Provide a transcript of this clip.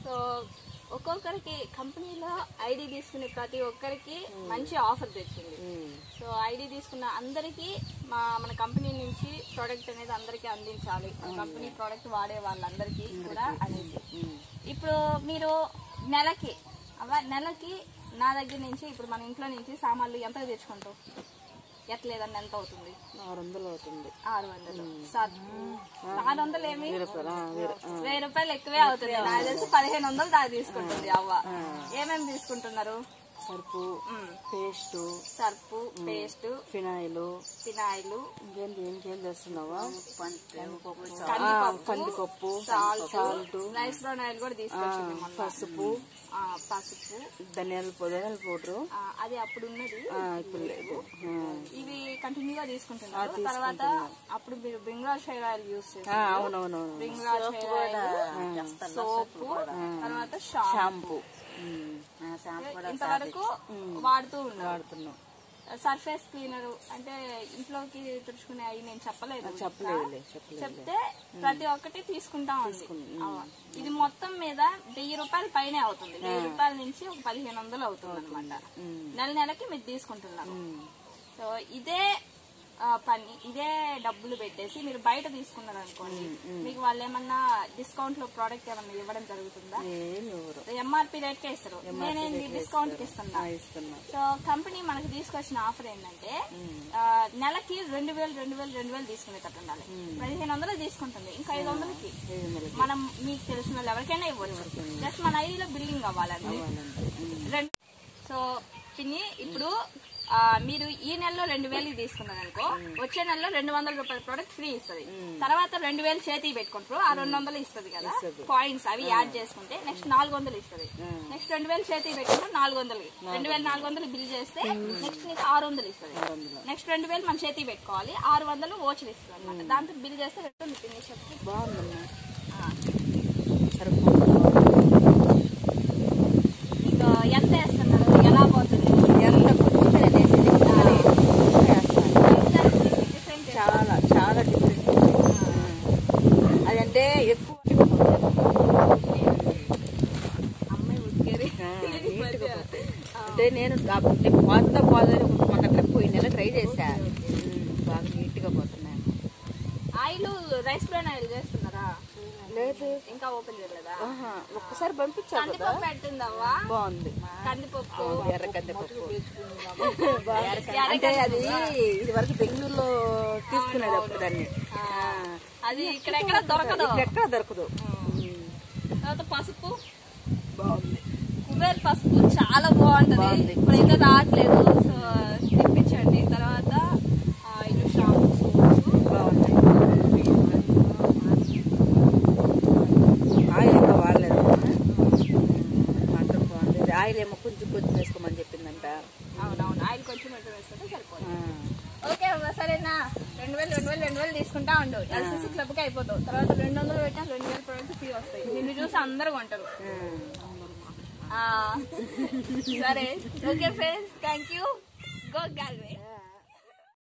So ఒక్కొక్కరికి కంపెనీలో ID తీసుకునే ప్రతి ఒక్కరికి మంచి ఆఫర్ తెచ్చింది సో ఐడి తీసుకున్న అందరికీ మా మన కంపెనీ నుంచి ప్రోడక్ట్ అనేది అందరికీ అందించాలి మన కంపెనీ ప్రోడక్ట్ వాడే వాళ్ళందరికీ కూడా అనేసి ఇప్పుడు మీరు నెలకి అవ్వ నెలకి నా దగ్గర నుంచి ఇప్పుడు మన ఇంట్లో నుంచి సామాన్లు ఎంత తెచ్చుకుంటావు ఎట్లేదన్న ఎంత అవుతుంది ఆరు వందలు అవుతుంది ఆరు వందలు సర్పు ఆరు వందలు ఏమి రూపాయలు, ఆ, వేరే, ఆ. వెయ్యి రూపాయలు ఎక్కువే అవుతుంది నాకు తెలిసి పదిహేను వందలు దాకా తీసుకుంటుంది అవ్వ ఏమేమి తీసుకుంటున్నారు సరుపు మ్, paste surf paste phenyl phenyl ఇంకేంటి ఇంకేం చేస్తున్నావా కందిపప్పు, కందిపప్పు salt salt rice brown oil కూడా తీసుకొచ్చింది మొన్న పసుపు ఆ, పసుపు ధనియాల పొ- ధనియాల పౌడరు ఆ, అది అప్పుడు ఉన్నది ఇప్పుడు లేదు ఆ. ఇవి కంటిన్యూగా తీసుకుంటున్నారు తర్వాత అప్పుడు మీరు బెంగాల్ షైర్ ఆయిల్ యూస్ ఆ, చేస్తారు అవునవునవును బెంగాల్ షైర్ ఆయిల్ సోపు తర్వాత షాంపూ షాంపూ ఇంతవరకు వాడుతూ ఉన్నారు వాడుతున్నాం సర్ఫేస్ క్లీనర్ అంటే ఇంట్లోకి తుడుచుకునే అవి నేను చెప్పలేదు చెప్పలేదులే చెప్పలేదు చెప్తే ప్రతి ఒక్కటి తీసుకుంటా ఉంది ఆ, ఇది మొత్తం మీద వెయ్యి రూపాయల పైనే అవుతుంది వెయ్యి రూపాయల నుంచి ఒక పదిహేను వందలు అవుతుంది అనమాట నెల నెలకి మీరు తీసుకుంటున్నారు సో ఇదే ఆ, పని ఇదే డబ్బులు పెట్టేసి మీరు బయట తీసుకున్నారు అనుకోండి మీకు వాళ్ళు ఏమన్నా డిస్కౌంట్ లో ప్రోడక్ట్ ఏమన్నా ఇవ్వడం జరుగుతుందా ఏం ఎవరు ఎంఆర్పి రేట్ కే ఇస్తారు నేనేంది డిస్కౌంట్ కి ఇస్తున్నా ఇస్తున్నాం సో కంపెనీ మనకు తీసుకొచ్చిన ఆఫర్ ఏంటంటే ఆ, నెలకి రెండు వేలు రెండు వేలు రెండు వేలు తీసుకునేటట్టు ఉండాలి పదిహేను వందలు తీసుకుంటుంది ఇంకా ఐదు వందలకి మనం మీకు తెలిసిన వాళ్ళు ఎవరికైనా ఇవ్వచ్చు జస్ట్ మన ఐడిలో బిల్డింగ్ అవ్వాలండి రెండు సో పిన్ని ఇప్పుడు ఆ, మీరు ఈ నెలలో రెండు వేలు తీసుకున్నారు అనుకో వచ్చే నెలలో రెండు వందల రూపాయల ప్రోడక్ట్ ఫ్రీ ఇస్తుంది తర్వాత రెండు వేలు చేతికి పెట్టుకుంటారు ఆ రెండు వందలు ఇస్తుంది కదా కాయిన్స్ అవి యాడ్ చేసుకుంటే నెక్స్ట్ నాలుగు వందలు ఇస్తుంది నెక్స్ట్ రెండు వేలు చేతికి పెట్టుకుంటే నాలుగు వందలు రెండు వేలు నాలుగు వందలు బిల్ చేస్తే నెక్స్ట్ నీకు ఆరు వందలు ఇస్తుంది నెక్స్ట్ రెండు వేలు మన చేతికి పెట్టుకోవాలి ఆరు వందలు ఓచలు ఇస్తుంది అనమాట దాంతో బిల్ చేస్తే రెండు పిన్ని చెప్పి బాగుందమ్మా ఆ, సరుపు మీకు ఎంత వేస్తున్నారు ఎలా పోతుంది ఎంత కొంచెం వేసేది డిఫరెంట్ చాలా చాలా డిఫరెంట్ అదంటే ఎక్కువ అమ్మాయి ఉతికేది నీట్గా పోతాయి. అంటే నేను అంటే కొత్త పోదని మొన్న అట్లా పోయిన నెల ట్రై చేశా ఉమ్, బాగా నీట్గా పోతున్నాయి ఆయిల్ రైస్ బ్రౌన్ ఆయిల్ చేస్తున్నారా లేదు ఇంకా ఓపెన్ చేయలేదా ఆహా, ఒక్కసారి పంపించావు కదా కందిపప్పు పెడుతుందవ్వా బాగుంది కందిపప్పు ఎర్ర కందిపప్పు అంటే అది ఇది వరకు బెంగళూరులో తీసుకునేది అప్పుడు దాన్ని ఆ, అది ఇక్కడెక్కడ దొరకదు ఇక్కడ ఎక్కడ దొరకదు తర్వాత పసుపు బాగుంది కుబేర్ పసుపు చాలా బాగుంటది ఇప్పుడైతే రావట్లేదు సో తెప్పించండి తర్వాత ఆయిల్ షాంపూ బాగుంది ఆయిల్ ఇంకా వాడలేదు మాత్రం బాగుంది ఇది ఆయిల్ ఏమో కొంచెం కొంచెం వేసుకోమని చెప్పిందంట అవునవును ఆయిల్ కొంచెం ఎక్కువ వేసుకుంటే సరిపోతుంది ఆ, ఓకే అవ్వ, సరేనా రెండు వేలు రెండు వేలు రెండు వేలు తీసుకుంటా ఉండు ఎల్సీసీ క్లబ్ కి అయిపోతావు తర్వాత రెండు వందలు పెట్టినా రెండు వేలు ప్రొడక్ట్ ఫ్రీ వస్తాయి నిన్ను చూసి అందరూ కొంటారు ఆ. ఆ, సరే ఓకే ఫ్రెండ్స్ థ్యాంక్ యూ గో గ్యాల్వే